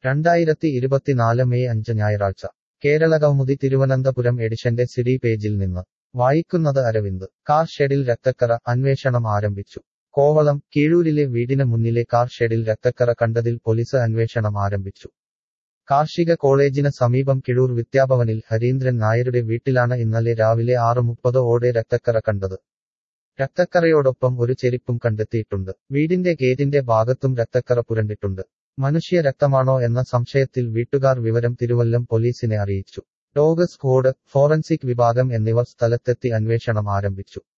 രണ്ടായിരത്തി ഇരുപത്തിനാല് മെയ് അഞ്ച് ഞായറാഴ്ച കേരളകൗമുദി തിരുവനന്തപുരം എഡിഷന്റെ സിഡി പേജിൽ നിന്ന് വായിക്കുന്നത് അരവിന്ദ് കാർ ഷെഡിൽ രക്തക്കറ അന്വേഷണം ആരംഭിച്ചു കോവളം കീഴൂരിലെ വീടിന് മുന്നിലെ കാർ ഷെഡിൽ രക്തക്കറ കണ്ടതിൽ പോലീസ് അന്വേഷണം ആരംഭിച്ചു കാർഷിക കോളേജിന് സമീപം കിഴൂർ വിദ്യാഭവനിൽ ഹരീന്ദ്രൻ നായരുടെ വീട്ടിലാണ് ഇന്നലെ രാവിലെ ആറ് മുപ്പത് ഓടെ രക്തക്കറ കണ്ടത് രക്തക്കറയോടൊപ്പം ഒരു ചെരിപ്പും കണ്ടെത്തിയിട്ടുണ്ട് വീടിന്റെ ഗേറ്റിന്റെ ഭാഗത്തും രക്തക്കറ പുരണ്ടിട്ടുണ്ട് മനുഷ്യ രക്തമാണോ എന്ന സംശയത്തിൽ വീട്ടുകാർ വിവരം തിരുവല്ലം പോലീസിനെ അറിയിച്ചു ഡോഗ് സ്ക്വാഡ് ഫോറൻസിക് വിഭാഗം എന്നിവർ സ്ഥലത്തെത്തി അന്വേഷണം ആരംഭിച്ചു